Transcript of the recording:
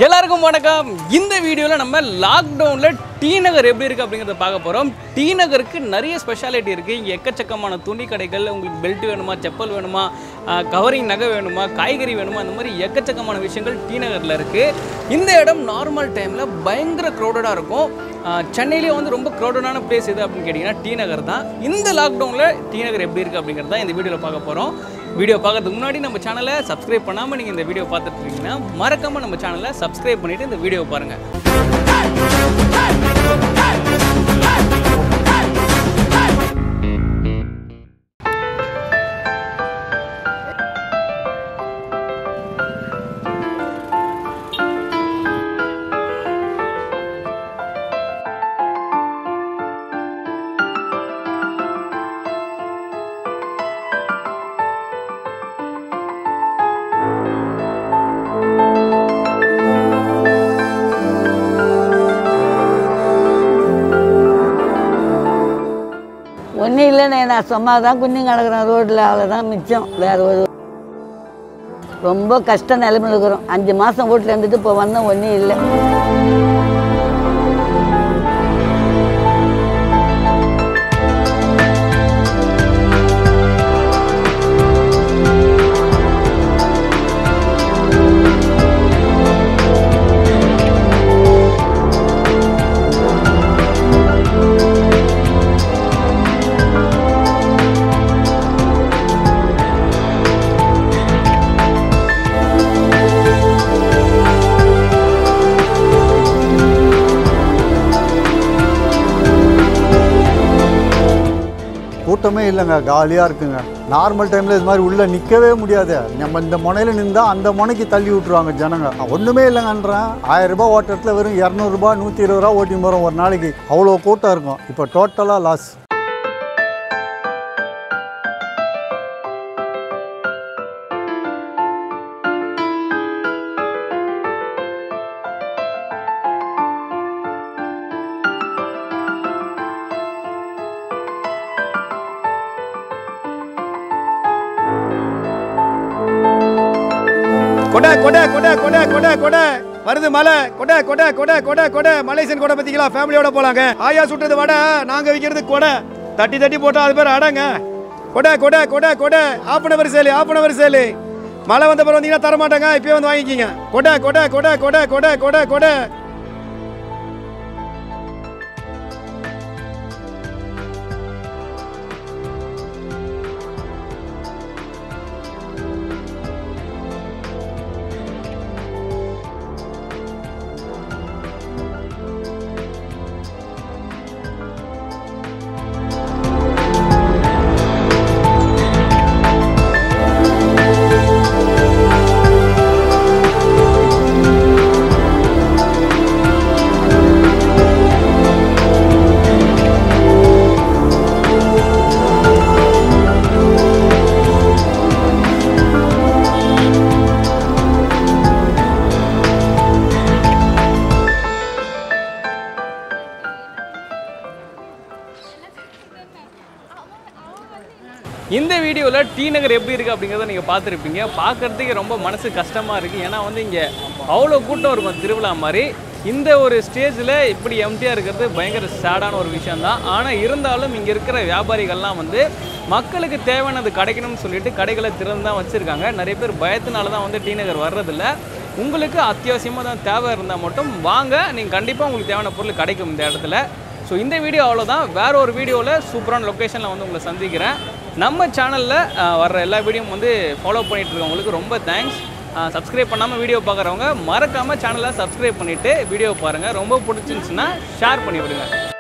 எல்லாருக்கும் வணக்கம் இந்த வீடியோவில் நம்ம லாக்டவுனில் டி நகர் எப்படி இருக்குது அப்படிங்கிறத பார்க்க போகிறோம் டி நகருக்கு நிறைய ஸ்பெஷாலிட்டி இருக்குது இங்கே எக்கச்சக்கமான துணி கடைகள் உங்களுக்கு பெல்ட் வேணுமா செப்பல் வேணுமா கவரிங் நகை வேணுமா காய்கறி வேணுமா அந்த மாதிரி எக்கச்சக்கமான விஷயங்கள் டி நகரில் இருக்குது இந்த இடம் நார்மல் டைமில் பயங்கர க்ரௌடடாக இருக்கும் ஆஹ் சென்னையிலேயே வந்து ரொம்ப க்ரௌடடான பிளேஸ் எது அப்படின்னு கேட்டிங்கன்னா டி நகர் தான் இந்த லாக்டவுனில் டி நகர் எப்படி இருக்குது அப்படிங்கிறது தான் இந்த வீடியோவில் பார்க்க போகிறோம் வீடியோ பார்க்கறதுக்கு முன்னாடி நம்ம சேனலை சப்ஸ்கிரைப் பண்ணாமல் நீங்கள் இந்த வீடியோ பார்த்துட்டு இருக்கீங்கன்னா மறக்காமல் நம்ம சேனலை சப்ஸ்கிரைப் பண்ணிவிட்டு இந்த வீடியோ பாருங்கள் ஒன்றும் இல்லைண்ணே நான் சும்மா தான் குஞ்சு கிடக்குறேன் ரோட்டில் அவ்வளோதான் மிச்சம் வேறு ஒரு ரொம்ப கஷ்ட நிலைமையில் இருக்கிறோம் அஞ்சு மாதம் வீட்டில் இருந்துட்டு இப்போ வந்தோம் ஒன்றும் இல்லை கூட்டமே இல்லைங்க காலியாக இருக்குங்க நார்மல் டைமில் இது மாதிரி உள்ளே நிற்கவே முடியாது நம்ம இந்த முனையில் நின்றா அந்த முனைக்கு தள்ளி விட்ருவாங்க ஜனங்க ஒன்றுமே இல்லைங்கன்றேன் ஆயிரம் ரூபாய் ஓட்டத்தில் வெறும் இரநூறுபா நூற்றி இருபது ரூபா ஓட்டி போகிறோம் ஒரு நாளைக்கு அவ்வளோ கூட்டம் இருக்கும் இப்போ டோட்டலாக லாஸ் கொடை கொடை கொடை கொடை கொடை கொடை வருது மலை கொடை கொடை கொடை கொடை கொடை மலேசியன் கொடை பத்திங்களா ஃபேமிலியோட போலாங்க ஆயா சுட்டது வடை நாங்க விற்கிறது கொடை தட்டி தட்டி போட்டா அது பேர் அடங்க கொடை கொடை கொடை கொடை ஆப்பனவர் சேலு ஆப்பனவர் சேலு மழை வந்த பிறகு வந்தீங்கன்னா தர மாட்டாங்க இப்பயே வந்து வாங்கிக்கிங்க கொடை கொடை கொடை கொடை கொடை கொடை கொடை இந்த வீடியோவில் டி நகர் எப்படி இருக்குது அப்படிங்கிறத நீங்கள் பார்த்துருப்பீங்க பார்க்குறதுக்கு ரொம்ப மனசு கஷ்டமாக இருக்குது ஏன்னா வந்து இங்கே அவ்வளோ கூட்டம் இருக்கும் திருவிழா மாதிரி இந்த ஒரு ஸ்டேஜில் இப்படி எம்டியாக இருக்கிறது பயங்கர சேடான ஒரு விஷயந்தான் ஆனால் இருந்தாலும் இங்கே இருக்கிற வியாபாரிகள்லாம் வந்து மக்களுக்கு தேவையானது கிடைக்கணும்னு சொல்லிட்டு கடைகளை திறந்து தான் வச்சுருக்காங்க நிறைய பேர் பயத்தினால தான் வந்து டி நகர் வர்றதில்ல உங்களுக்கு அத்தியாவசியமாக தான் தேவை இருந்தால் மட்டும் வாங்க நீங்கள் கண்டிப்பாக உங்களுக்கு தேவையான பொருள் கிடைக்கும் இந்த இடத்துல ஸோ இந்த வீடியோ அவ்வளோதான் வேற ஒரு வீடியோவில் சூப்பரான லொக்கேஷனில் வந்து உங்களை சந்திக்கிறேன் நம்ம சேனலில் வர்ற எல்லா வீடியோவும் வந்து ஃபாலோ பண்ணிட்டு இருக்கவங்களுக்கு ரொம்ப தேங்க்ஸ் சப்ஸ்கிரைப் பண்ணாமல் வீடியோ பார்க்குறவங்க மறக்காமல் சேனலை சப்ஸ்கிரைப் பண்ணிவிட்டு வீடியோ பாருங்கள் ரொம்ப பிடிச்சிருந்துச்சுன்னா ஷேர் பண்ணி விடுங்க